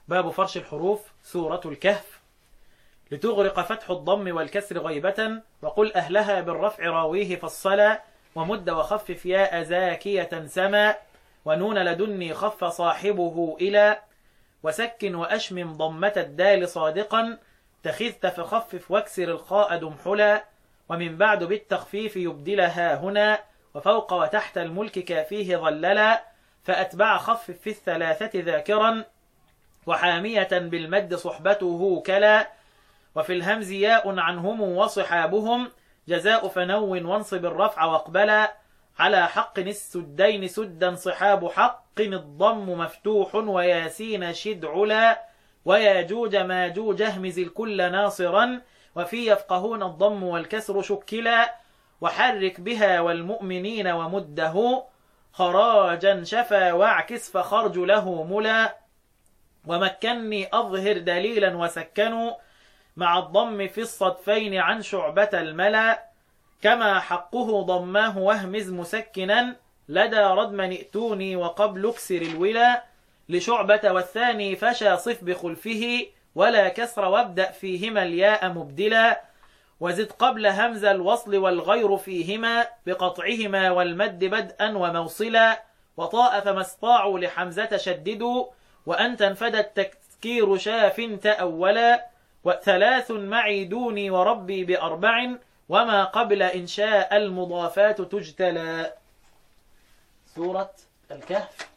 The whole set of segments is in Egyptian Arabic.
باب فرش الحروف سورة الكهف لتغرق فتح الضم والكسر غيبة وقل أهلها بالرفع راويه فالصلا ومد وخفف ياء زاكية سما ونون لدني خف صاحبه إلى وسكن وأشمم ضمة الدال صادقا تخذت فخفف واكسر الخاء دمحلا ومن بعد بالتخفيف يبدلها هنا وفوق وتحت الملك كافيه ظللا فأتبع خفف في الثلاثة ذاكرا وحامية بالمد صحبته كلا وفي الهمز ياء عنهم وصحابهم جزاء فنو وانصب الرفع واقبلا على حق السدين سدا صحاب حق الضم مفتوح وياسين شد علا وياجوج ماجوج اهمز الكل ناصرا وفي يفقهون الضم والكسر شكلا وحرك بها والمؤمنين ومده خراجا شفا واعكس فخرج له ملا ومكني أظهر دليلا وسكنوا مع الضم في الصدفين عن شعبة الملا كما حقه ضماه واهمز مسكنا لدى ردم ائتوني وقبل اكسر الولا لشعبة والثاني فشى صف بخلفه ولا كسر وابدأ فيهما الياء مبدلا وزد قبل همز الوصل والغير فيهما بقطعهما والمد بدءا وموصلا وطاء فما استطاعوا لحمزة شددوا وأن تنفد التذكير شاف تأولا وثلاث معي دوني وربي بأربع وما قبل إنشاء المضافات تجتلى سورة الكهف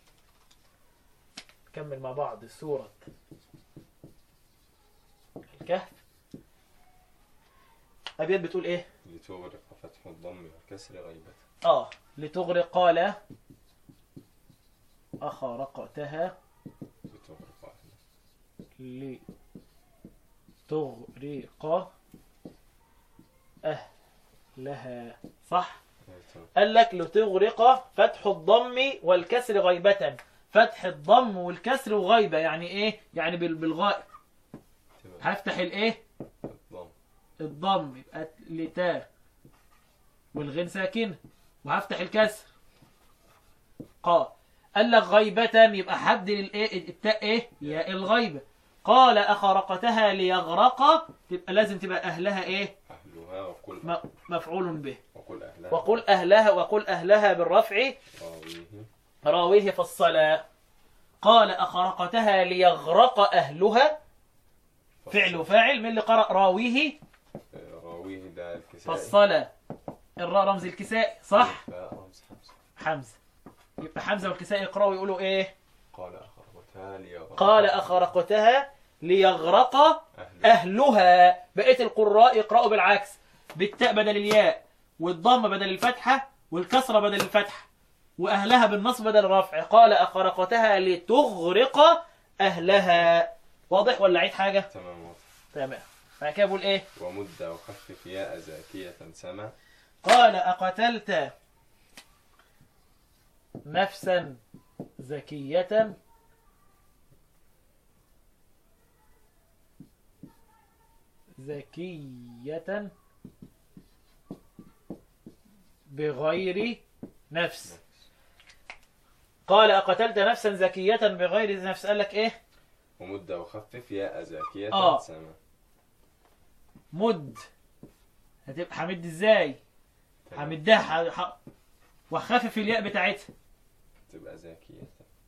نكمل مع بعض سورة الكهف أبيات بتقول إيه؟ لتغرق فتح الضم والكسر غيبة آه لتغرق قال أخرقتها لتغرق أهلها لتغرق أهلها صح؟ تمام. قال لك لتغرق فتح الضم والكسر غيبة فتح الضم والكسر وغيبة يعني ايه يعني بال- بالغائب تمام. هفتح الايه الضم الضم يبقى لتاء والغين ساكن وهفتح الكسر قا قال لك غيبة يبقى حد الايه التاء ايه يا الغيبة قال أخرقتها ليغرق تبقى لازم تبقى أهلها ايه أهلها وقل م- مفعول به وقل أهلها وقل أهلها وقل أهلها بالرفع راويه راويه في الصلاة قال أخرقتها ليغرق أهلها فعل وفاعل من اللي قرأ راويه آه، راويه ده الكسائي فالصلاة الراء رمز الكساء صح الفاء رمز حمزة حمزة يبقى حمزة والكساء يقرأوا يقولوا إيه قال أخرجتها ليغرق قال أخرقتها ليغرق أهلها أهلها بقية القراء يقرأوا بالعكس بالتاء بدل الياء والضم بدل الفتحة والكسرة بدل الفتحة وأهلها بالنصب بدل الرفع قال أخرقتها لتغرق أهلها واضح ولا عيد حاجة تمام واضح. تمام بعد كده بقول إيه ومد وخفف ياء زاكية سما قال أقتلت نفسا زكية زكية بغير نفس قال أقتلت نفسا زكية بغير نفس قال لك إيه ومد وخفف ياء زاكية آه. سما مد هتبقى حمد إزاي تمام. همدها ح- ح- وخفف الياء بتاعتها تبقى زاكية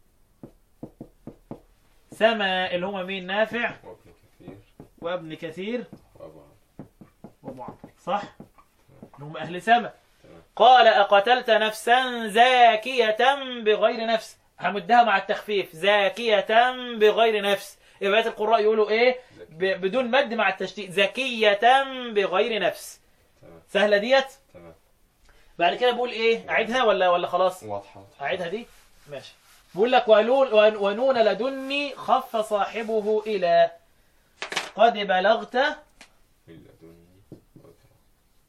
سما اللي هما مين نافع وابن كثير وابن كثير وأبو عمرو وابو عمرو صح اللي هم اهل سما تمام. قال اقتلت نفسا زاكية بغير نفس همدها مع التخفيف زاكية بغير نفس يبقى بقية القراء يقولوا ايه ب- زكية. بدون مد مع التشديد زكية بغير نفس تمام سهلة ديت تمام بعد كده بقول ايه اعيدها ولا ولا خلاص واضحة واضحة. أعيدها دي ماشي بقول لك ولون ون- ونون لدني خف صاحبه إلى قد بلغت من لدني عذرا.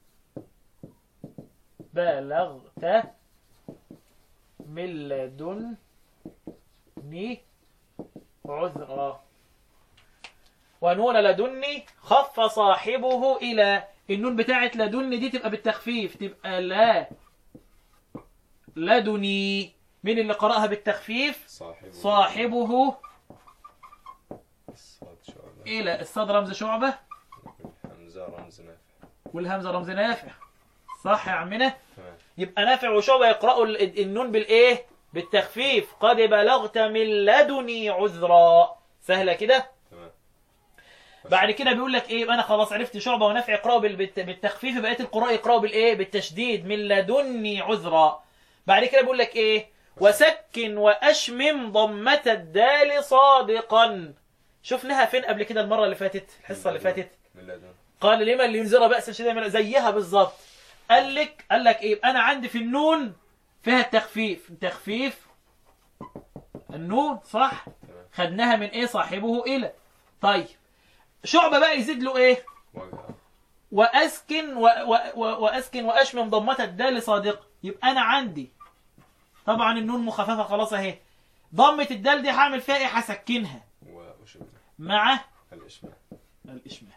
بلغت من لدني عذرا ونون لدني خف صاحبه إلى النون بتاعت لدني دي تبقى بالتخفيف تبقى لا لدني مين اللي قرأها بالتخفيف صاحبه صاحبه إلى الصاد رمز شعبة همزة رمز نافع والهمزة رمز نافع صح يا عمنا تمام يبقى نافع وشعبة يقرأوا ال- النون بالإيه بالتخفيف قد بلغت من لدني عذرا سهلة كده تمام بعد كده بيقول لك ايه يبقى انا خلاص عرفت شعبة ونافع يقرأوا بال- بالت- بالتخفيف بقيت القراء يقرأوا بالايه بالتشديد من لدني عذرا بعد كده بيقول لك ايه وسكن واشمم ضمة الدال صادقا شفناها فين قبل كده المرة اللي فاتت الحصة اللي فاتت من لدن قال لمن اللي ينذر بأسا شديدا من زيها بالظبط قال لك قال لك ايه انا عندي في النون فيها التخفيف تخفيف النون صح تمام خدناها من ايه صاحبه الى طيب شعبة بقى يزيد له ايه وجهة واسكن و و و واسكن واشمم ضمة الدال صادق يبقى انا عندي طبعا النون مخففة خلاص اهي ضمة الدال دي هعمل فيها ايه هسكنها وشبه مع الإشماع الاشمام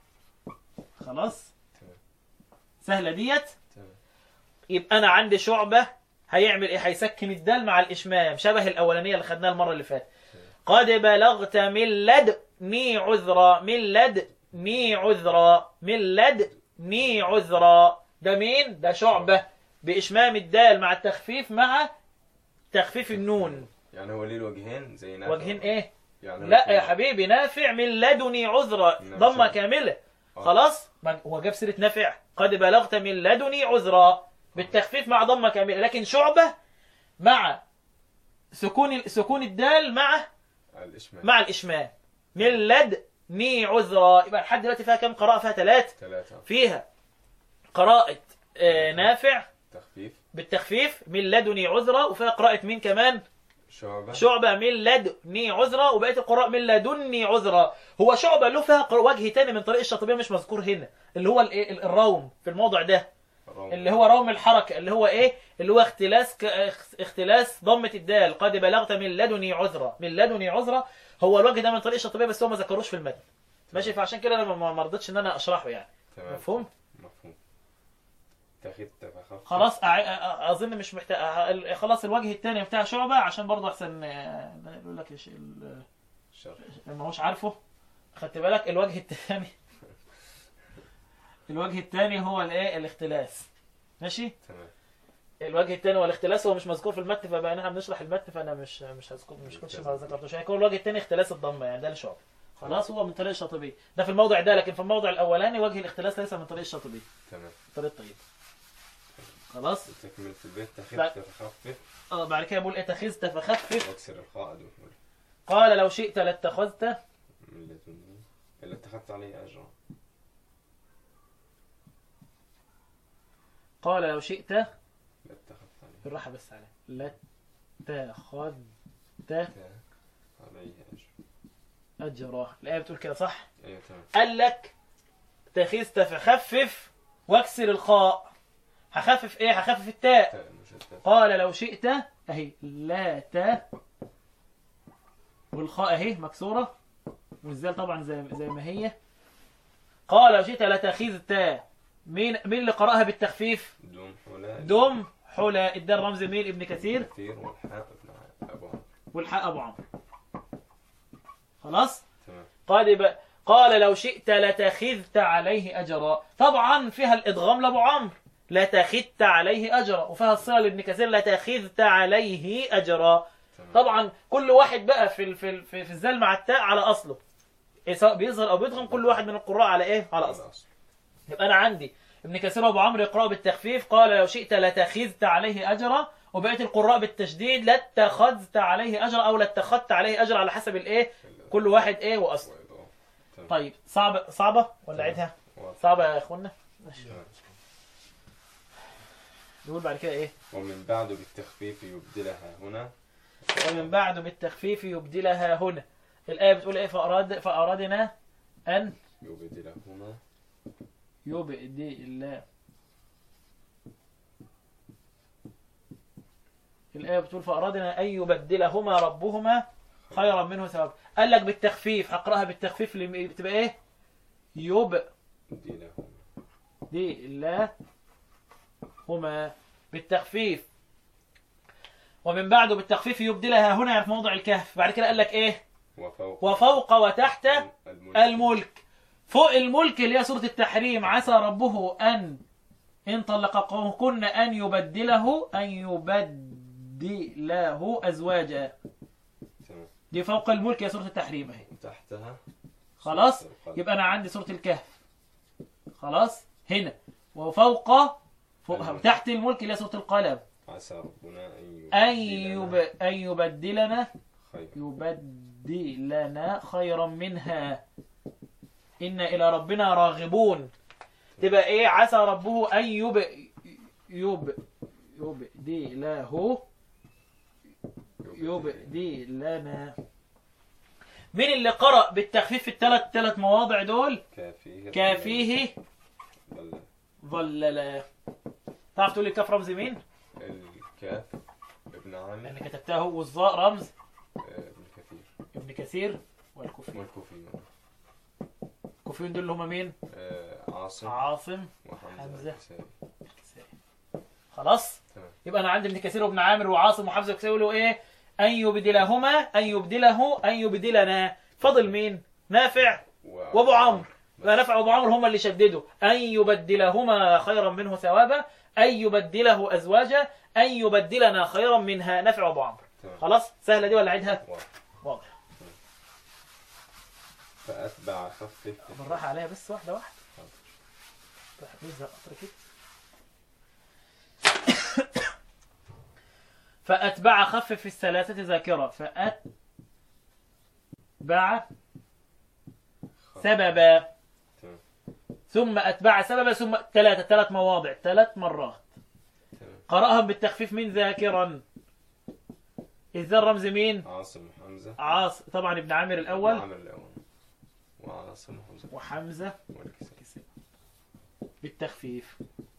خلاص تمام سهلة ديت تمام يبقى انا عندي شعبة هيعمل ايه هيسكن الدال مع الاشمام شبه الاولانية اللي خدناها المرة اللي فاتت قد بلغت من لدني عذرا من لدني عذرا من لدني عذرا ده مين ده شعبة بإشمام الدال مع التخفيف مع تخفيف النون يعني هو ليه الوجهين زي نافع وجهين ايه يعني لا يا مثل- حبيبي نافع من لدني عذرا نعم، ضمة شاء. كاملة آه. خلاص ما هو جاب سيرة نافع قد بلغت من لدني عذرا بالتخفيف مع ضمة كاملة لكن شعبة مع سكون سكون الدال مع الإشماع مع الإشمام من لدني عذرا يبقى لحد دلوقتي فيها كم قراءة فيها ثلاث ثلاثة فيها قراءة آه، نافع تخفيف بالتخفيف من لدني عذرا وفيها قراءة مين كمان شعبة شعبة من لدني عذرا وبقية القراء من لدني عذرا هو شعبة له فيها قر- وجه تاني من طريق الشاطبية مش مذكور هنا اللي هو الايه ال- الروم في الموضع ده الروم. اللي هو روم الحركة اللي هو ايه اللي هو اختلاس ك... اخ- اختلاس ضمة الدال قد بلغت من لدني عذرا من لدني عذرا هو الوجه ده من طريق الشاطبية بس هو ما ذكروش في المتن ماشي فعشان كده انا ما ما رضيتش ان انا اشرحه يعني تمام مفهوم مفهوم تاخد تفخف خلاص أع- أ- اظن مش محتاج خلاص الوجه الثاني بتاع شعبة عشان برضه احسن آه، يقول لك إيش ال- الشرح ما هوش عارفه خدت بالك الوجه الثاني الوجه الثاني هو الايه الاختلاس ماشي تمام الوجه الثاني هو الاختلاس هو مش مذكور في المتن فبقى احنا بنشرح المتن فانا مش مش هذكر مش كنتش ما ذكرتوش هيكون الوجه الثاني اختلاس الضمه يعني ده الشعب خلاص هو من طريق الشاطبي ده في الموضع ده لكن في الموضع الاولاني وجه الاختلاس ليس من طريق الشاطبي تمام طريق طيب خلاص تكملة البيت لا. تاخد تفخفف اه بعد كده بقول اتخذت فخفف واكسر القائد وحول قال لو شئت لاتخذت من لدني اللي اتخذت عليه أجرا قال لو شئت لا اتخذت عليه بالراحه بس عليه لاتخذت تا- عليه أجر اجره الايه بتقول كده صح أيوة تمام قال لك اتخذت فخفف واكسر الخاء هخفف ايه هخفف التاء تاء المشدد قال لو شئت اهي لا تا والخاء اهي مكسوره والزال طبعا زي زي ما هي قال لو شئت لتخذت مين مين اللي قراها بالتخفيف دم حولا دم حلا الدال رمز مين ابن كثير كثير والحاء ابن أبو عمرو والحاء ابو عمرو خلاص تمام قال ب... قال لو شئت لتخذت عليه اجرا طبعا فيها الادغام لابو عمرو لتخذت عليه اجرا وفيها الصله لابن كثير لتخذت عليه اجرا تمام طبعا كل واحد بقى في ال- في ال- في, في الزال مع التاء على اصله إيه سواء بيظهر او بيدغم كل واحد من القراء على ايه على اصله خلاص يبقى انا عندي ابن كثير وابو عمرو يقرأوا بالتخفيف قال لو شئت لتخذت عليه اجرا وبقيه القراء بالتشديد لاتخذت عليه اجرا او لاتخذت عليه اجرا على حسب الايه كل واحد ايه واصله وإضافة. تمام طيب صعبة صعبة ولا عيدها؟ واضح. صعبة يا اخوانا؟ ماشي تمام. نقول بعد كده ايه؟ ومن بعد بالتخفيف يبدلها هنا ومن بعد بالتخفيف يبدلها هنا. الآية بتقول ايه؟ فأراد فأرادنا أن يبدلهما يبدي الله الآية بتقول فأرادنا أن يبدلهما ربهما خيرا منه ثواب قال لك بالتخفيف هقرأها بالتخفيف اللي بتبقى ايه؟ يبدلهما دي الله هما بالتخفيف ومن بعده بالتخفيف يبدلها هنا في موضع الكهف بعد كده قال لك ايه وفوق وفوق وتحت الملك الملك فوق الملك اللي هي سورة التحريم عسى ربه أن إن طلقكن أن يبدله أن يبدله أزواجا تمام دي فوق الملك يا سورة التحريم اهي وتحتها خلاص سورة القلم. يبقى أنا عندي سورة الكهف خلاص هنا وفوق فوقها الملك. تحت الملك اللي هي سورة القلم عسى ربنا أن أن يبدلنا يب... أن يبدلنا خيرا يبدلنا خيرا منها إنا إلى ربنا راغبون تبقى إيه عسى ربه أن يب يب يبدله يبدلنا مين اللي قرأ بالتخفيف في الثلاث ثلاث مواضع دول كافيه كافيه ظل ظللا تعرف تقول لي الكاف رمز مين؟ الكاف ابن عامر لأن كتبتها والظاء رمز آه، ابن كثير ابن كثير والكوفي والكوفي الكوفيين دول اللي هم مين؟ آه، عاصم عاصم وحمزة حمزة. والكسائي. الكسائي. خلاص تمام يبقى انا عندي ابن كثير وابن عامر وعاصم وحمزه والكسائي يقولوا ايه ان يبدلهما ان يبدله ان يبدلنا فضل مين نافع و- وابو عمرو لا نافع وابو عمرو هم اللي شددوا ان يبدلهما خيرا منه ثوابا ان يبدله ازواجا ان يبدلنا خيرا منها نافع وابو عمرو تمام خلاص سهله دي ولا اعيدها واحد. واضح فأتبع خفف بالراحه عليها بس واحده واحده راح نلزق قطر كده فأتبع خفف الثلاثة ذاكرة فأتبع سببا تمام ثم أتبع سببا ثم ثلاثة ثلاث مواضع ثلاث مرات تمام قرأهم بالتخفيف من ذاكرا إذا الرمز مين عاصم وحمزة عاص طبعا ابن عامر الأول عامر الأول وعاصم وحمزة وحمزة والكسائي بالتخفيف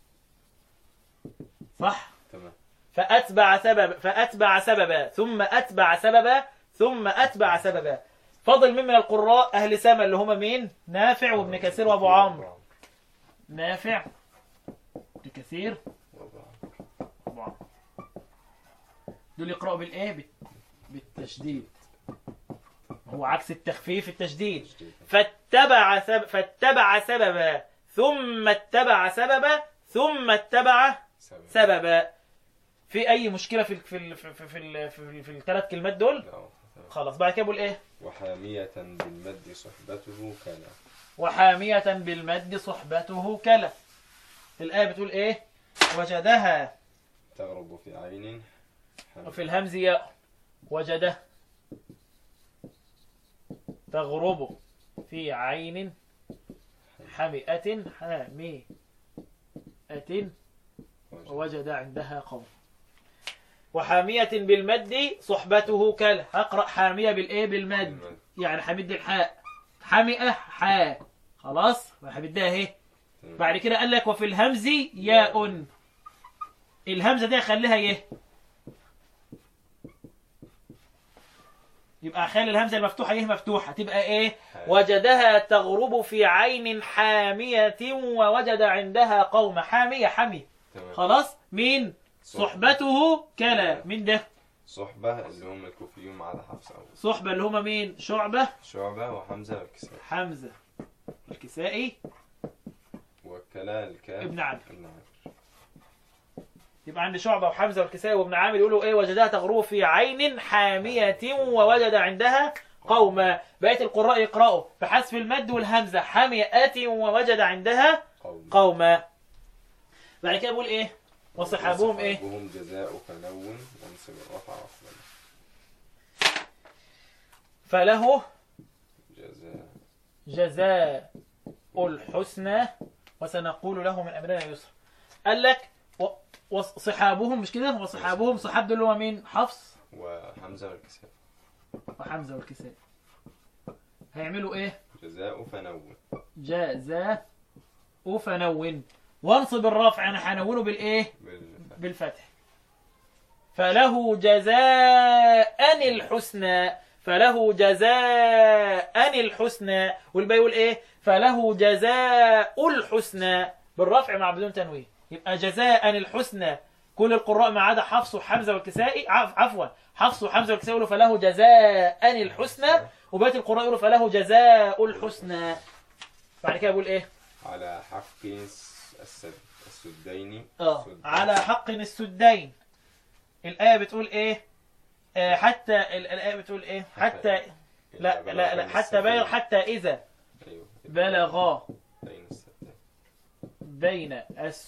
صح تمام فأتبع سبب فأتبع سببا ثم أتبع سببا ثم أتبع سببا فضل مين من القراء أهل سما اللي هم مين نافع وابن كثير وأبو عمرو نافع ابن كثير وأبو عمرو وأبو عمرو دول يقرأوا بالإيه بال- بالتشديد هو عكس التخفيف التشديد تشديد. فاتبع سب... فاتبع سببا ثم اتبع سببا ثم اتبع سبب سببا في اي مشكله في ال في ال في ال في, ال في, ال في الثلاث كلمات دول لا، تمام. خلاص بعد كده بقول ايه وحامية بالمد صحبته كلا وحاميه بالمد صحبته كلا الايه بتقول ايه وجدها تغرب في عين حامية. وفي الهمز ياء وجده تغرب في عين حمئة حامئة ووجد عندها قوم وحامية بالمد صحبته كلا هقرأ حامية بالإيه بالمد بالمد. يعني حمد الحاء حمئة حاء خلاص وحمدها اهي تمام. بعد كده قال لك وفي الهمز ياء الهمزة دي خليها يه يبقى خلي الهمزة المفتوحة يه مفتوحة تبقى ايه حامية. وجدها تغرب في عين حامية ووجد عندها قوم حامية حمي تمام. خلاص مين صحبته كلا مين ده صحبة اللي هم الكوفيون مع حفص أو صحبة اللي هما مين شعبة شعبة وحمزة والكسائي حمزة الكسائي وكلا الكاف ابن عامر. ابن عامر يبقى عند شعبة وحمزة والكسائي وابن عامر يقولوا ايه وجدها تغرب في عين حامية ووجد عندها قوما بقية القراء يقرأوا بحذف المد والهمزة حامية ووجد عندها قوم قوما بعد كده بقول ايه وصحابهم ايه وصحابهم جزاء فنون وانصب الرفع أفضل فله جزاء جزاء الحسنى وسنقول له من امرنا يسرا قال لك و- وصحابهم مش كده وصحابهم صحاب دول اللي هو مين حفص وحمزة والكسائي وحمزه والكسائي هيعملوا ايه جزاء فنون جزاء فنون وانصب الرفع انا هنونه بالايه بالفتح بالفتح فله جزاء الحسنى فله جزاء الحسنى والباقي يقول ايه فله جزاء الحسنى بالرفع مع بدون تنوين يبقى جزاء الحسنى كل القراء ما عدا حفص وحمزه والكسائي عف- عفوا حفص وحمزه والكسائي يقولوا فله جزاء الحسنى وبقيه القراء يقولوا فله جزاء الحسنى بعد كده بيقول ايه على حق الس- السد السدين اه سد- على حق السدين الآية بتقول ايه آه حتى ال- الآية بتقول ايه حتى لا إذا لا لا بلغ حتى بلغ السفينة. حتى إذا أيوه بلغا بين السدين بين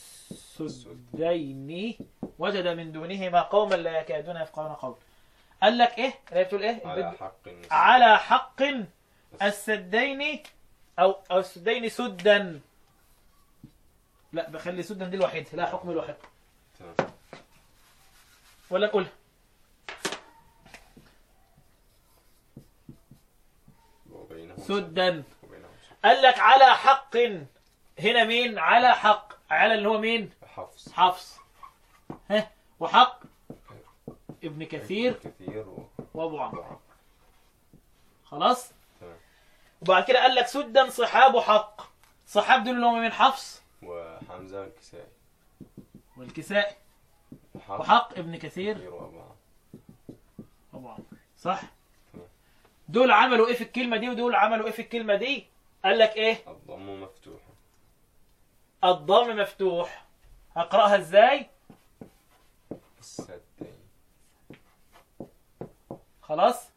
السدين وجد من دونهما قوما لا يكادون يفقهون قولا قال لك ايه الآية بتقول ايه على حق النس- على حق السدين او او السدين سدا لا بخلي سدا دي الوحيد لا حكم الواحد تمام ولا نقولها وبينهم سدا وبينهم سد. قال لك على حق هنا مين على حق على اللي هو مين حفص حفص ها وحق ابن كثير كثير و- وابو عمرو وعمرو. خلاص تمام وبعد كده قال لك سدا صحاب حق صحاب دول اللي هم من حفص وحمزة الكسائي والكسائي وحق وحق ابن كثير كثير وأبو عمرو. وابو عمرو صح تمام. دول عملوا ايه في الكلمه دي ودول عملوا ايه في الكلمه دي قال لك ايه الضم مفتوح الضم مفتوح هقراها ازاي السدين خلاص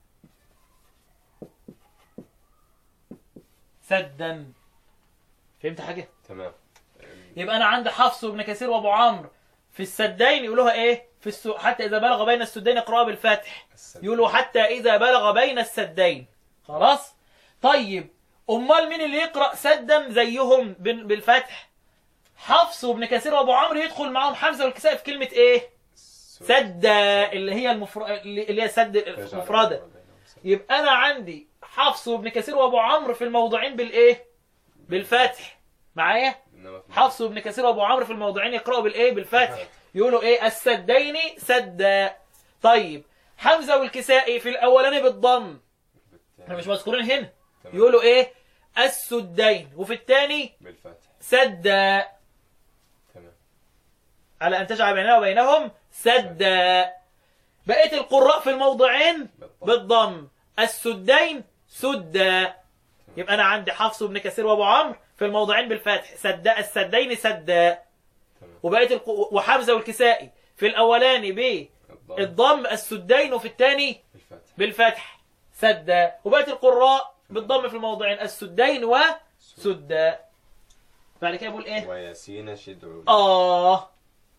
سدا فهمت حاجه تمام يبقى انا عندي حفص وابن كثير وابو عمرو في السدين يقولوها ايه في السو... حتى اذا بلغ بين السدين اقراها بالفتح السدين. يقولوا حتى اذا بلغ بين السدين خلاص طيب امال مين اللي يقرا سدا زيهم بال- بالفتح حفص وابن كثير وابو عمرو يدخل معاهم حمزه والكساء في كلمه ايه السد. سد اللي هي المفر... اللي هي سد فجعل المفرده بينهم سد. يبقى انا عندي حفص وابن كثير وابو عمرو في الموضعين بالايه بالفتح معايا إنما في حفص وابن كثير وابو عمرو في الموضعين يقراوا بالايه بالفتح يقولوا ايه السدين سدا طيب حمزه والكسائي في الاولاني بالضم بالتالي. احنا مش مذكورين هنا تمام. يقولوا ايه السدين وفي الثاني بالفتح سدا تمام على ان تجعل بيننا وبينهم سدا بقيه القراء في الموضعين بالضم. بالضم السدين سدا يبقى انا عندي حفص وابن كثير وابو عمرو في الموضعين بالفتح سدا السدين سدا تمام وبقيه الق... وحمزه والكسائي في الاولاني الضم بالضم السدين وفي الثاني بالفتح بالفتح سدا وبقيه القراء بالضم في الموضعين السدين وسدا بعد كده بقول ايه وياسين شدعوا اه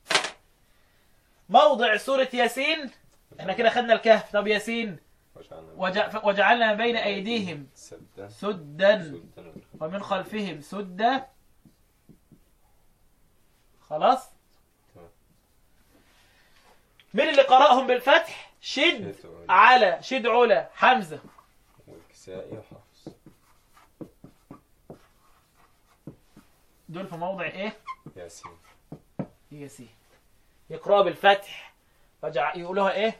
موضع سوره ياسين احنا كده خدنا الكهف طب ياسين وجعلنا وجع... وجعلنا بين ايديهم سدا سدا سدا ومن خلفهم سدا خلاص تمام. مين اللي قرأهم بالفتح شد شد على شد علا حمزة والكسائي وحفص دول في موضع ايه ياسين ياسين يقرأ بالفتح وجع... يقولوها ايه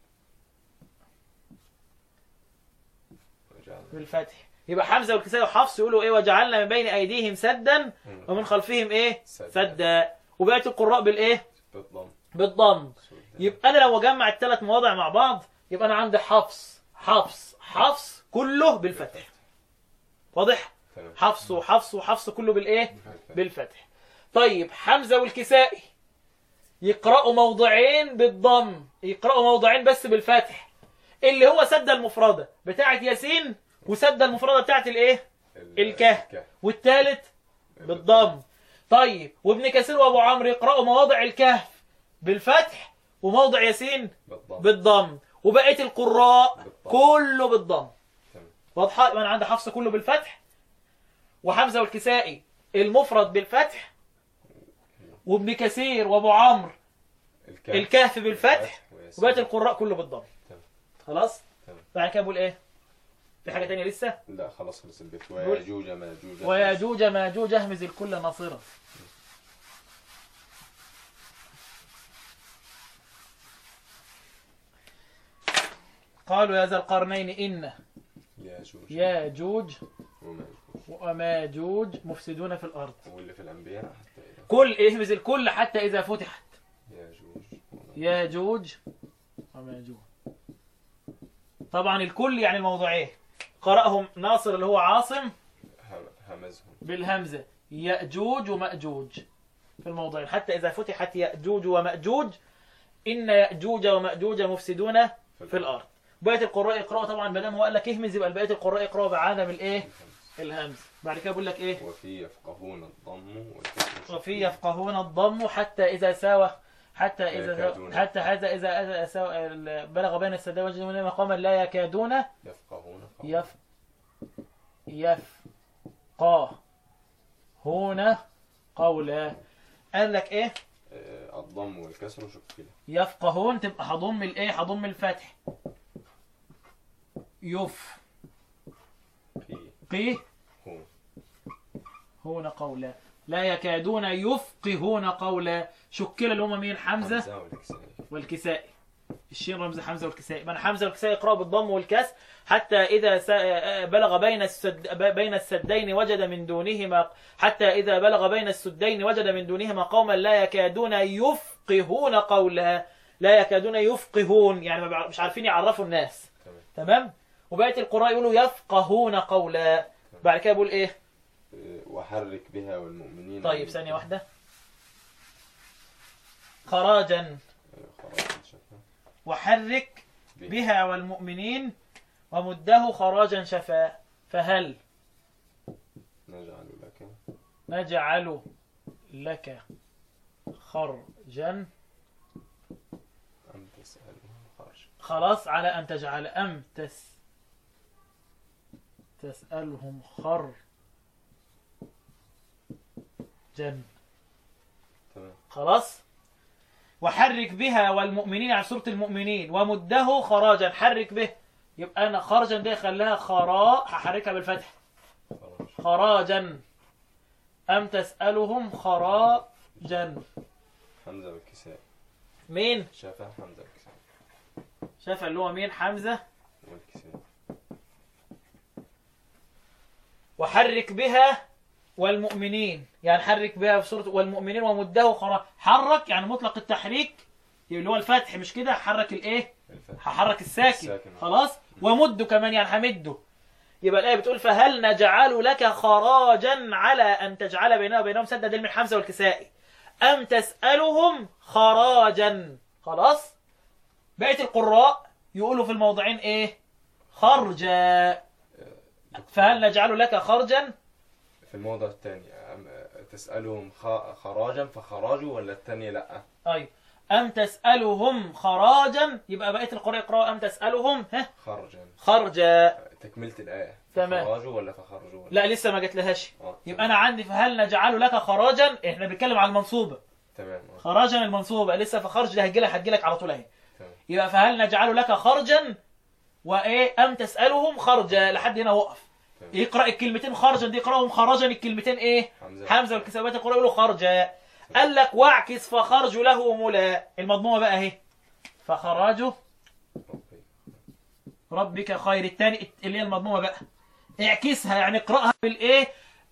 وجعلنا بالفتح يبقى حمزة والكسائي وحفص يقولوا ايه وجعلنا من بين ايديهم سدا ومن خلفهم ايه سدا. سدا وبقية القراء بالايه بالضم بالضم سدا يبقى انا لو اجمع الثلاث مواضع مع بعض يبقى انا عندي حفص حفص حفص كله بالفتح واضح تمام حفص وحفص وحفص كله بالايه بالفتح. بالفتح طيب حمزه والكسائي يقرأوا موضعين بالضم يقرأوا موضعين بس بالفتح اللي هو سد المفردة بتاعت ياسين وسد المفردة بتاعت الايه ال- الكهف والثالث بالضم طيب وابن كثير وابو عمرو يقرأوا مواضع الكهف بالفتح وموضع ياسين بالضم بالضم وبقيه القراء بالضم. كله بالضم تمام. واضحه يبقى انا عندي حفص كله بالفتح وحمزه والكسائي المفرد بالفتح وابن كثير وابو عمرو الكهف الكهف بالفتح وياسين. وبقيه القراء كله بالضم تمام. خلاص تمام. بعد كده بقول ايه في حاجه تانية لسه لا خلاص خلص البيت قول. وياجوج ماجوج وياجوج ماجوج اهمز الكل ناصرا قالوا يا ذا القرنين إن ياجوج ياجوج وماجوج وماجوج مفسدون في الأرض واللي في الأنبياء حتى إذا كل اهمز الكل حتى إذا فتحت ياجوج وماجوج. ياجوج وماجوج طبعا الكل يعني الموضوعين قرأهم ناصر اللي هو عاصم هم- همزهم بالهمزة يأجوج ومأجوج في الموضعين حتى إذا فتحت يأجوج ومأجوج إن يأجوج ومأجوج مفسدون في الأرض بقية القراء يقرأوا طبعا ما دام هو قال لك اهمز يبقى بقية القراء يقرأوا بعدم الإيه الهمز بعد كده بيقول لك إيه وفي يفقهون الضم والكسر وفي يفقهون الضم حتى إذا ساوى حتى إذا يكادون. حتى هذا إذا إذا ساوى بلغ بين السدين وجد من مقاما لا يكادون يفقهون يف يفقه هنا قولا قال لك ايه آه، الضم والكسر شكله يفقهون تبقى هضم الايه هضم الفتح يف في قيه هو هنا قولا لا يكادون يفقهون قولا شكل اللي هم مين حمزه حمزة والكسائي والكسائي الشين رمز حمزه والكسائي من حمزه والكسائي يقرأ بالضم والكسر حتى اذا س- بلغ بين السد بين السدين وجد من دونهما حتى اذا بلغ بين السدين وجد من دونهما قوما لا يكادون يفقهون قولا لا يكادون يفقهون يعني ما بيع- مش عارفين يعرفوا الناس تمام تمام وبقيه القراء يقولوا يفقهون قولا بعد كده بيقول ايه آه، وحرك بها والمؤمنين طيب ثانيه واحده خراجا آه، خراج شفا وحرك بها والمؤمنين ومده خراجا شفاء فهل نجعل لك نجعل لك خرجا أم تسألهم خرج خلاص على أن تجعل أم تس تسألهم خرجا تمام خلاص وحرك بها والمؤمنين على سورة المؤمنين ومده خراجا حرك به يبقى أنا خرجا دي خلاها خراء هحركها بالفتح خرج خراجا أم تسألهم خراجا حمزة والكسائي مين شفا حمزة والكسائي شاف اللي هو مين حمزة والكسائي وحرك بها والمؤمنين يعني حرك بها في سورة والمؤمنين ومده خراج حرك يعني مطلق التحريك اللي هو الفتح مش كده حرك الايه الفتح هحرك الساكن الساكن. خلاص ومده كمان يعني همده يبقى الآية بتقول فهل نجعل لك خراجا على أن تجعل بيننا وبينهم سدا دل من حمزة والكسائي أم تسألهم خراجا خلاص بقية القراء يقولوا في الموضعين إيه خرجا فهل نجعل لك خرجا في الموضع الثاني أم- تسألهم خ- خراجا فخراجوا ولا الثانية لأ أي أم تسألهم خراجا يبقى بقية القراء يقرأوا أم تسألهم ها خرجا خرجا تكملة الآية تمام. فخراجوا ولا فخرجوا ولا لا لسه ما جت لهاش آه، يبقى أنا عندي فهل نجعل لك خراجا إحنا بنتكلم عن المنصوبة تمام آه، خراجا المنصوبة لسه فخرج ده هتجيلك هتجيلك على طول اهي تمام يبقى فهل نجعل لك خرجا وايه ام تسالهم خرجا لحد هنا وقف تمام. يقرا الكلمتين خرجا دي يقراهم خرجا الكلمتين ايه حمزة حمزه والكسابات القراء يقولوا خرجا قال لك واعكس فخرج له ملا المضمومه بقى اهي فخراجه أوكي. ربك خير الثاني اللي هي المضمومه بقى اعكسها يعني اقراها بالايه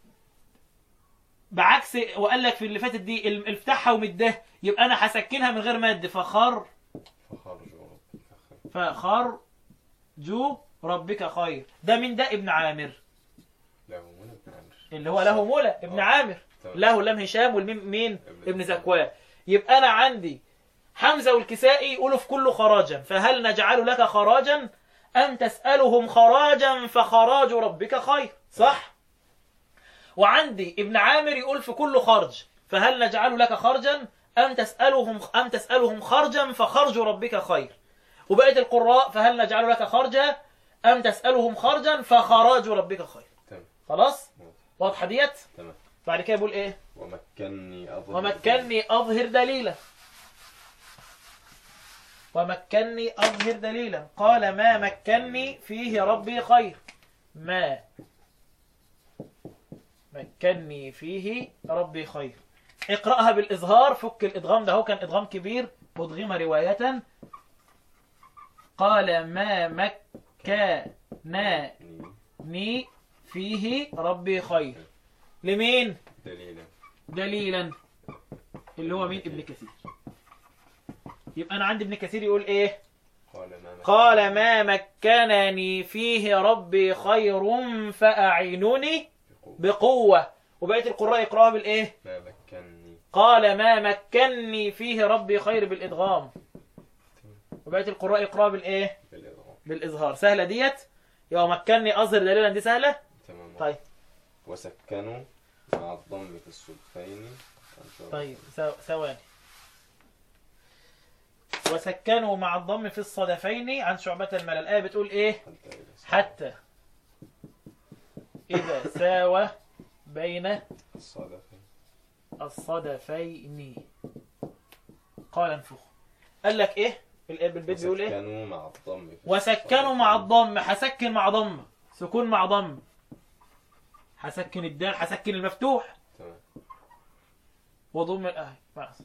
بعكس وقال لك في اللي فاتت دي ال- افتحها ومده يبقى انا هسكنها من غير مد فخر فخرجوا ربك خير فخرجوا ربك خير ده من ده ابن عامر له من ابن عمرو اللي هو له مولى ابن آه. عامر تمام. له لم هشام والميم مين ابن ابن زكوان. زكوان يبقى انا عندي حمزه والكسائي يقولوا في كله خراجا فهل نجعل لك خراجا ام تسالهم خراجا فخراج ربك خير صح وعندي ابن عامر يقول في كله خرج فهل نجعل لك خرجا ام تسالهم ام تسالهم خرجا فخرج ربك خير وبقيه القراء فهل نجعل لك خرجا ام تسالهم خرجا فخراج ربك خير تمام خلاص واضح. واضحه ديت تمام بعد كده بيقول ايه ومكني أظهر ومكني أظهر دليلا ومكني أظهر دليلا قال ما مكني فيه ربي خير ما مكني فيه ربي خير اقرأها بالإظهار فك الإدغام ده هو كان إدغام كبير مدغم رواية قال ما مكنني فيه ربي خير لمين؟ دليلا دليلا اللي هو مين ابن كثير يبقى انا عندي ابن كثير يقول ايه قال ما قال ما مكنني فيه ربي خير فأعينني بقوة. بقوة وبقية القراء يقرأها بالإيه ما مكنني قال ما مكنني فيه ربي خير بالإدغام وبقية القراء يقرأها بالإيه بالإضغام بالإظهار سهلة ديت يبقى مكني أظهر دليلا دي سهلة تمام طيب وسكنوا مع الضم في الصدفين عن شعبة. طيب ثو- ثواني وسكنوا مع الضم في الصدفين عن شعبة الملل الآية بتقول إيه حتى إذا حتى ساوى إذا ساوى بين الصدفين الصدفين قال انفخ قال لك إيه الآية البيت بيقول إيه وسكنوا مع الضم في وسكنوا مع الصدفين. الضم هسكن مع ضم سكون مع ضم هسكن الدال هسكن المفتوح تمام وضم الاهي خلاص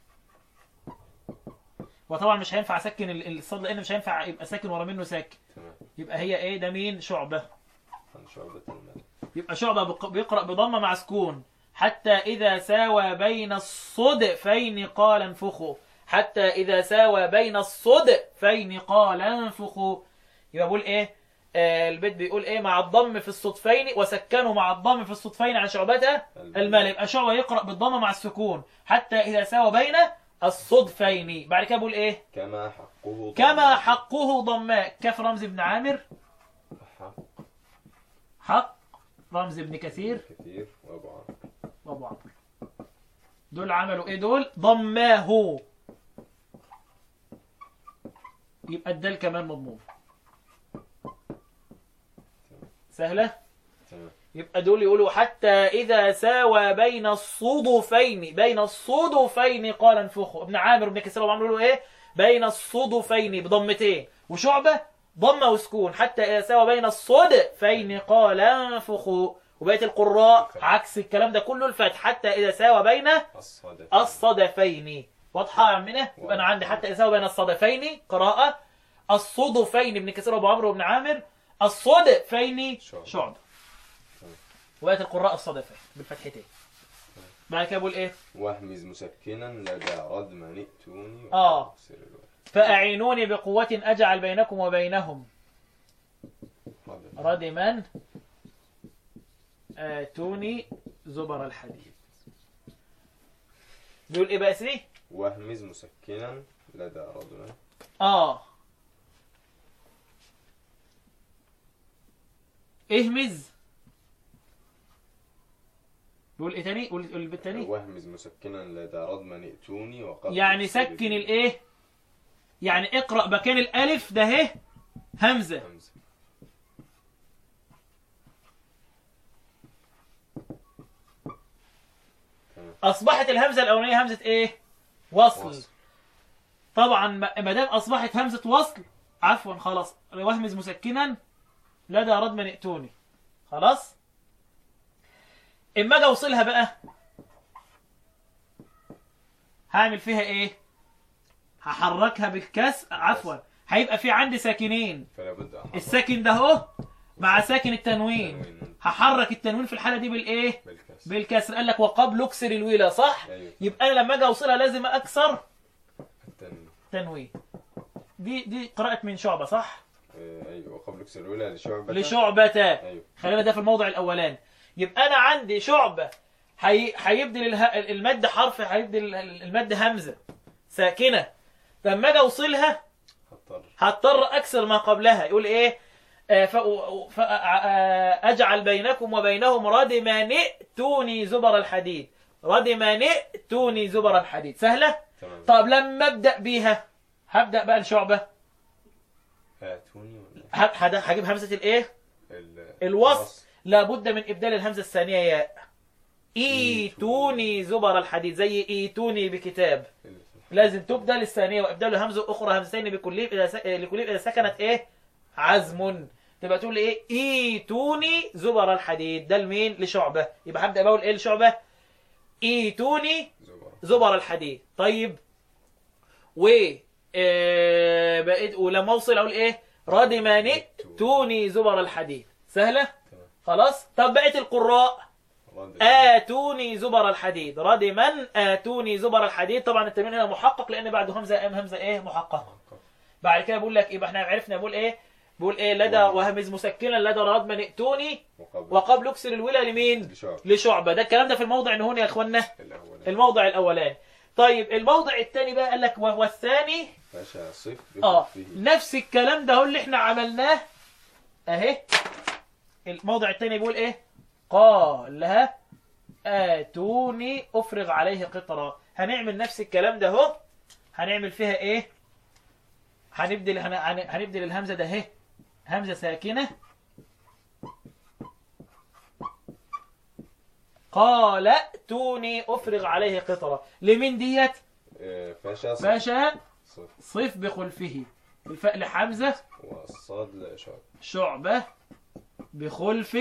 وطبعا مش هينفع اسكن ال- الصاد لان مش هينفع يبقى ساكن ورا منه ساكن تمام يبقى هي ايه ده مين شعبه عن شعبة الملك يبقى شعبه بق- بيقرا بضمه مع سكون حتى اذا ساوى بين الصدفين قال انفخوا حتى اذا ساوى بين الصدفين قال انفخوا يبقى بقول ايه آه البيت بيقول ايه مع الضم في الصدفين وسكنوا مع الضم في الصدفين عن شعبته المال يبقى شعبة يقرأ بالضمة مع السكون حتى إذا ساوى بين الصدفين بعد كده بقول إيه كما حقه كما ضم. حقه ضماء كف رمز ابن عامر حق حق رمز ابن كثير كثير وابو عمرو وابو عمرو دول عملوا ايه دول ضماه يبقى الدال كمان مضموم سهلة تمام يبقى دول يقولوا حتى إذا ساوى بين الصدفين بين الصدفين قال انفخوا ابن عامر وابن كثير وعمرو يقولوا ايه بين الصدفين بضمتين وشعبة ضمة وسكون حتى إذا ساوى بين الصدفين قال انفخوا وبقية القراء عكس الكلام ده كله الفتح حتى إذا ساوى بين الصدف الصدفين واضحة يا عمنا يبقى أنا عندي حتى إذا ساوى بين الصدفين قراءة الصدفين ابن كثير وابو عمرو وابن عامر الصدفين شعبة. شعبة تمام. وقت القراء الصدفين بالفتحتين بعد كده بقول ايه واهمز مسكنا لدى ردم نئتوني آه. وأكسر الوجه. فأعينوني بقوة أجعل بينكم وبينهم ردم. ردما آتوني زبر الحديد بيقول ايه بقى سي واهمز مسكنا لدى ردم اه اهمز بيقول ايه تاني قول قول البيت تاني واهمز مسكنا لدى ردم نئتوني وقبل يعني السر سكن الايه يعني اقرأ مكان الالف ده اهي همزة همزة تمام اصبحت الهمزة الاولانية همزة ايه وصل, وصل. طبعا ما ما دام اصبحت همزة وصل عفوا خلاص وهمز مسكنا لدى ردم ائتوني خلاص اما اجي اوصلها بقى هعمل فيها ايه هحركها بالكسر عفوا هيبقى في عندي ساكنين فلا بد أحرك الساكن ده اهو مع ساكن التنوين التنوين. هحرك التنوين في الحالة دي بالايه بالكسر بالكسر قال لك وقبل اكسر الويلة صح أيوة. يبقى انا لما اجي اوصلها لازم اكسر التنوين تنوين دي دي قراءة من شعبة صح آه، أيوة وقبل كسر الأولى لشعبة لشعبة أيوة خلينا ده في الموضع الاولاني يبقى انا عندي شعبة هي... هيبدل اله... المد حرف هيبدل المد همزة ساكنة لما اجي اوصلها هضطر هضطر اكسر ما قبلها يقول ايه آه، ف... ف... آه، اجعل بينكم وبينهم ردما نئتوني زبر الحديد ردما نئتوني زبر الحديد سهلة تمام طب لما ابدا بيها هبدا بقى الشعبة آتوني ولا ه- هد- هجيب همزة الايه ال- الوصل لابد من ابدال الهمزة الثانية ياء ايتوني زبر الحديد زي ايتوني بكتاب اللي في الحرف. لازم تبدل الثانية وابدال همزة اخرى همزتين بكليب اذا س... لكليب اذا سكنت ايه عزم تبقى تقول ايه ايتوني زبر الحديد ده لمين لشعبة يبقى هبدا بقول ايه لشعبة ايتوني زبرة زبر الحديد طيب و آه، بقيت ولما اوصل اقول ايه ردما نئتوني زبر الحديد سهله تمام خلاص طب بقيت القراء رد اتوني زبر الحديد ردما اتوني زبر الحديد طبعا التنوين هنا محقق لان بعده همزه ام همزه ايه محققه محقق. بعد كده بيقول لك يبقى احنا عرفنا بيقول ايه بيقول ايه لدى وهمز مسكنا لدى راد من ائتوني وقبل وقبل اكسر الولا لمين لشعب لشعبه ده الكلام ده في الموضع ان هنا يا اخوانا الأول الموضع الاولاني طيب الموضع الثاني بقى قال لك وهو الثاني فاشا صف اه بخفه نفس الكلام ده هو اللي احنا عملناه اهي الموضع الثاني بيقول ايه قال لها اتوني افرغ عليه قطرا هنعمل نفس الكلام ده اهو هنعمل فيها ايه هنبدل هن- هن- هنبدل الهمزه ده اهي همزه ساكنه قال ائتوني افرغ عليه قطرا لمين ديت آه، فاشا صف باشا صف صف بخلفه الفاء لحمزه والصاد لشعب شعبة بخلف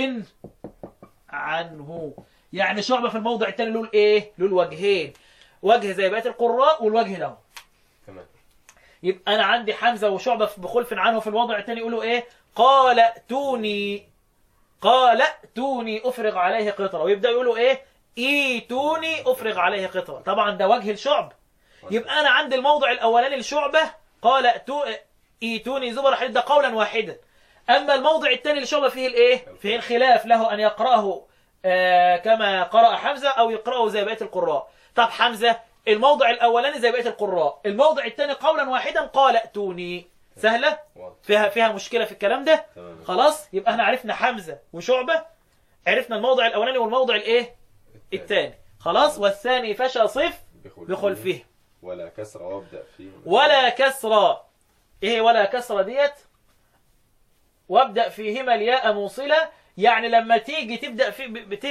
عنه يعني شعبة في الموضع الثاني له الايه له الوجهين وجه زي بقية القراء والوجه ده تمام يبقى انا عندي حمزة وشعبة بخلف عنه في الوضع الثاني يقولوا ايه قال ائتوني قال ائتوني افرغ عليه قطرة ويبدأ يقولوا ايه ايتوني افرغ عليه قطرة طبعا ده وجه الشعب يبقى انا عندي الموضع الاولاني لشعبة قال ائتو- ايتوني زبر حديد ده قولا واحدا اما الموضع الثاني لشعبة فيه الايه فيه الخلاف له ان يقراه آه كما قرأ حمزة او يقرأه زي بقية القراء طب حمزة الموضع الاولاني زي بقية القراء الموضع الثاني قولا واحدا قال ائتوني سهلة واضح فيها فيها مشكلة في الكلام ده تمام خلاص يبقى احنا عرفنا حمزة وشعبة عرفنا الموضع الاولاني والموضع الايه الثاني خلاص والثاني فشى صف بخلفه ولا كسر وابدأ فيه ولا كسرة ايه ولا كسرة ديت وابدأ فيهما الياء موصلة يعني لما تيجي تبدأ في بت...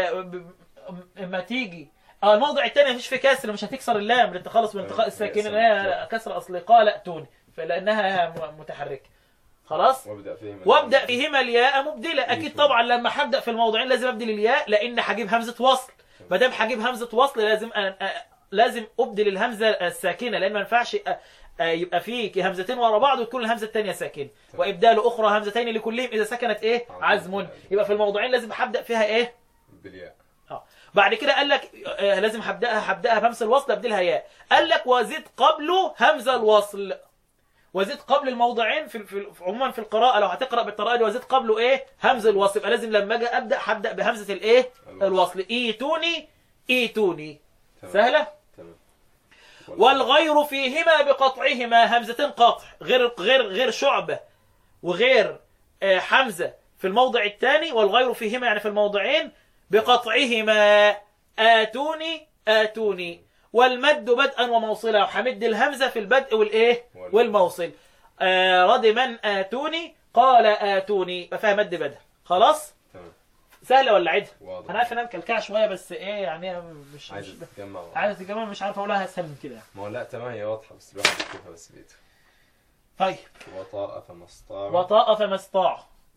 لما تيجي اه الموضع الثاني مفيش فيه كسر مش هتكسر اللام للتخلص من التقاء الساكنين اللي هي كسر اصلي قال ائتوني فلانها م- متحركه خلاص وابدأ فيه وابدا فيهما الياء مبدله اكيد طبعا لما هبدا في الموضوعين لازم ابدل الياء لان هجيب همزه وصل ما دام هجيب همزه وصل لازم أ... أ... لازم ابدل الهمزه الساكنه لان ما ينفعش أ... أ... يبقى في همزتين ورا بعض وتكون الهمزه الثانيه ساكنه وابدال اخرى همزتين لكلهم اذا سكنت ايه عزم يبقى في الموضوعين لازم هبدا فيها ايه بالياء اه بعد كده قال لك آه لازم هبداها هبداها بهمزه الوصل ابدلها ياء قال لك وزد قبله همزه الوصل وزد قبل الموضعين في, في في- عموما في القراءه لو هتقرا بالطريقه دي وزد قبله ايه همزه الوصل يبقى لازم لما اجي ابدا هبدا بهمزه الايه الوصل. الوصل ايتوني ايتوني تمام. سهله تمام والغير فيهما بقطعهما همزتين قطع غير غير غير شعبة وغير آه، حمزة في الموضع الثاني والغير فيهما يعني في الموضعين بقطعهما آتوني آتوني والمد بدءا وموصلا وحمد الهمزة في البدء والإيه وال- والموصل آه رد من آتوني قال آتوني فيها مد بدء خلاص تمام سهلة ولا عدها واضح أنا عارف إنها مكلكعة شوية بس إيه يعني مش عايز مش تتجمع مع- عايز كمان مش عارف أقولها أسهل من كده ما هو لا تمام هي واضحة بس الواحد يكتبها بس بإيده طيب وطاء فما استطاع وطاء فما استطاعوا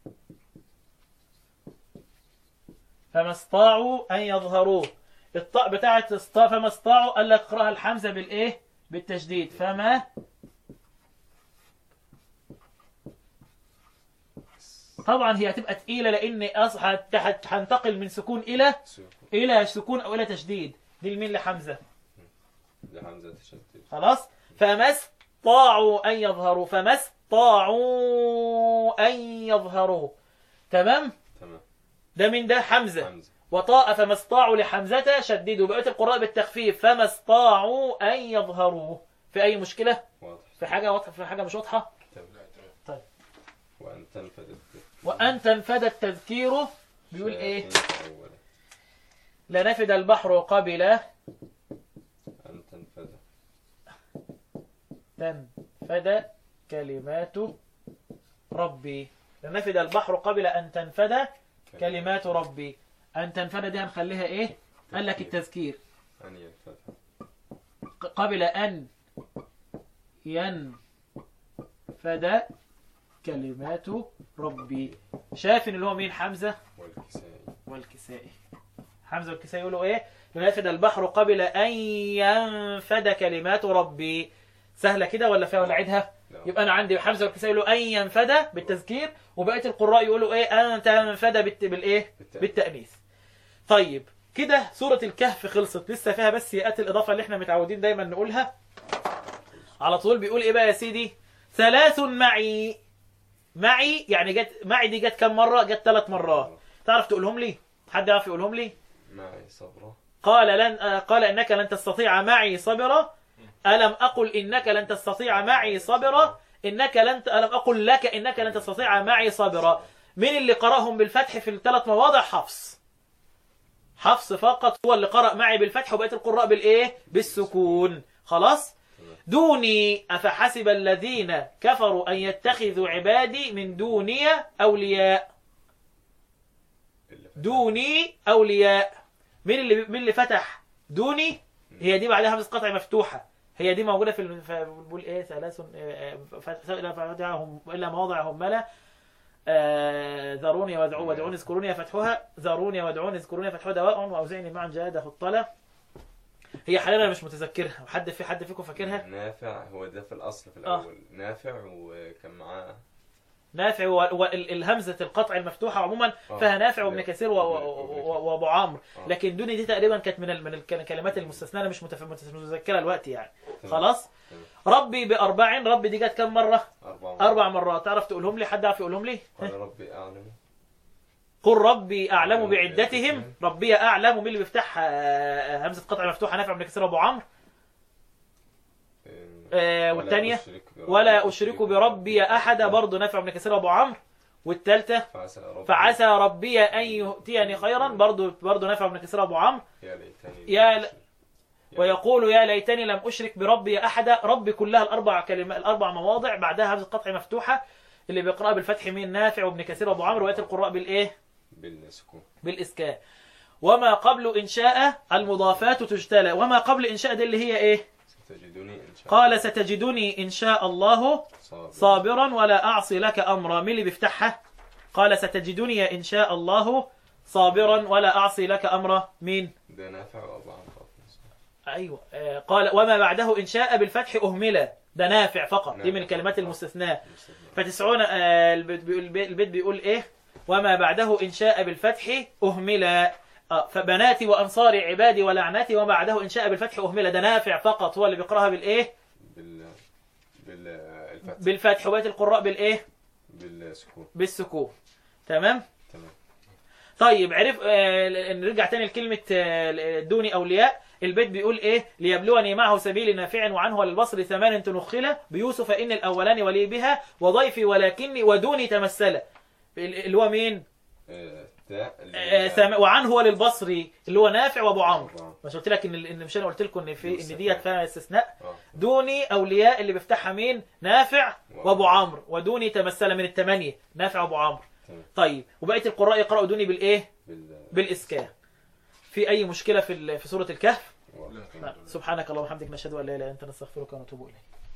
فما استطاعوا أن يظهروه الطاء بتاعت اسطاء فما استطاعوا قال لك اقراها الحمزة بالإيه؟ بالتشديد فما طبعا هي هتبقى تقيلة لأن أص- هت- هت- هنتقل من سكون إلى سوق إلى سكون أو إلى تشديد دي لمين لحمزة لحمزة تشدد خلاص فما استطاعوا أن يظهروا فما استطاعوا أن يظهروا تمام تمام ده من ده حمزة حمزة وطاء فما استطاعوا لحمزة شددوا بقية القراء بالتخفيف فما استطاعوا أن يظهروا في أي مشكلة واضح في حاجة واضحة في حاجة مش واضحة تمام طيب وأن تنفذ الذكر وأن تنفد التذكير بيقول إيه شياطين أولا لنفد البحر قبل أن تنفذ تنفد كلمات ربي لنفد البحر قبل أن تنفد كلمات ربي أن تنفد دي هنخليها إيه قال لك التذكير أن ينفذ ق- قبل أن ينفد كلمات ربي شاف إن اللي هو مين حمزة والكسائي والكسائي حمزة والكسائي يقولوا إيه لنفد البحر قبل أن ينفد كلمات ربي سهلة كده ولا فيها ولا عيدها لا. يبقى أنا عندي حمزة والكسائي يقولوا أن ينفد بالتذكير وبقية القراء يقولوا إيه أن تنفد بالت... بالإيه بالتأنيث. بالتأنيث طيب كده سورة الكهف خلصت لسه فيها بس ياءات الإضافة اللي احنا متعودين دايما نقولها على طول بيقول إيه بقى يا سيدي ثلاث معي معي يعني جت معي دي جت كم مرة جت ثلاث مرات تعرف تقولهم لي حد يعرف يقولهم لي معي صبرة قال لن آه، قال انك لن تستطيع معي صبرا الم اقل انك لن تستطيع معي صبرا انك لن ت- الم اقل لك انك لن تستطيع معي صبرا مين اللي قراهم بالفتح في الثلاث مواضع حفص حفص فقط هو اللي قرأ معي بالفتح وبقيه القراء بالايه بالسكون خلاص دوني افحسب الذين كفروا ان يتخذوا عبادي من دوني اولياء اللي فتح. دوني اولياء مين اللي مين اللي فتح دوني هي دي بعدها همزه قطع مفتوحه هي دي موجوده في الم- في- بيقول ايه ثلاث آه، فتح الا فتحهم الا مواضعهم ملا آه، ذروني وادعوا وادعوني اذكروني فتحها ذروني وادعوني اذكروني فتحها دواء واوزعني معا جهاده الطلا هي حاليا انا مش متذكرها وحد في حد فيكم فاكرها نافع هو ده في الأصل في آه. الأول نافع وكان معاه نافع والهمزه القطع المفتوحه عموما آه. فيها نافع وابن كثير و- و- وابن- و- وابو عمرو آه. لكن دوني دي تقريبا كانت من ال- من الكلمات المستثناه أنا مش متف- متف- متذكرها الوقت يعني تمام. خلاص تمام. ربي باربع ربي دي جت كم مره أربعة اربع مرات تعرف تقولهم لي حد يعرف يقولهم لي قال ربي أعلم قل ربي اعلم أعلم بعدتهم بعدتهم. ربي اعلم مين اللي بيفتح آه، همزه قطع مفتوحه نافع بن كثير ابو عمرو آه، ولا والثانيه أشرك بربي- ولا اشرك بربي احد برضه نافع بن كثير ابو عمرو والثالثه فعسى ربي فعسى ربي ان يؤتيني خيرا برضه برضه نافع بن كثير ابو عمرو يا ليتني يا لم ل- أشرك. يا ويقول يا ليتني لم اشرك بربي احدا ربي كلها الاربع كلمات الاربع مواضع بعدها همزه قطع مفتوحه اللي بيقرأ بالفتح من نافع وابن كثير وابو عمرو وياتي القراء بالايه بالسكون بالاسكان وما قبل انشاء المضافات تجتلى وما قبل انشاء دي اللي هي ايه ستجدني إن شاء قال ستجدني ان شاء الله صابر صابرا ولا اعصي لك امرا مين اللي بيفتحها قال ستجدني ان شاء الله صابرا ولا اعصي لك امرا مين ده نافع وأبو عمرو ايوه آه، قال وما بعده ان شاء بالفتح اهمل ده نافع فقط دي من نافع الكلمات فقط. المستثناة فتسعون آه، البيت بيقول, البيت بيقول ايه وما بعده ان شاء بالفتح اهمل آه، فبناتي وانصاري عبادي ولعنتي وما بعده ان شاء بالفتح اهمل ده نافع فقط هو اللي بيقراها بالايه بال بالفتح بالفتح وبقيه القراء بالايه بالسكون بالسكون تمام تمام طيب عرف آه، نرجع تاني لكلمة آه، دوني أولياء البيت بيقول إيه ليبلوني معه سبيل نافع وعنه للبصر ثمان تنخلة بيوسف إن الأولان ولي بها وضيفي ولكني ودوني تمثل اللي هو مين آه، تاء اللي آه، هي- ثم- وعنه وللبصري اللي هو نافع وابو عمرو أبو عمرو. مش قلت لك ان ان مش انا قلت لكم ان في ان مستثنى. ديت فيها استثناء آه. دوني اولياء اللي بيفتحها مين نافع وابو عمرو ودوني تمثل من الثمانيه نافع وابو عمرو تمام طيب وبقيه القراء يقراوا دوني بالايه بال بالإسكان في أي مشكلة في ال- في سورة الكهف والله. سبحانك اللهم وبحمدك نشهد أن لا إله إلا أنت نستغفرك ونتوب إليك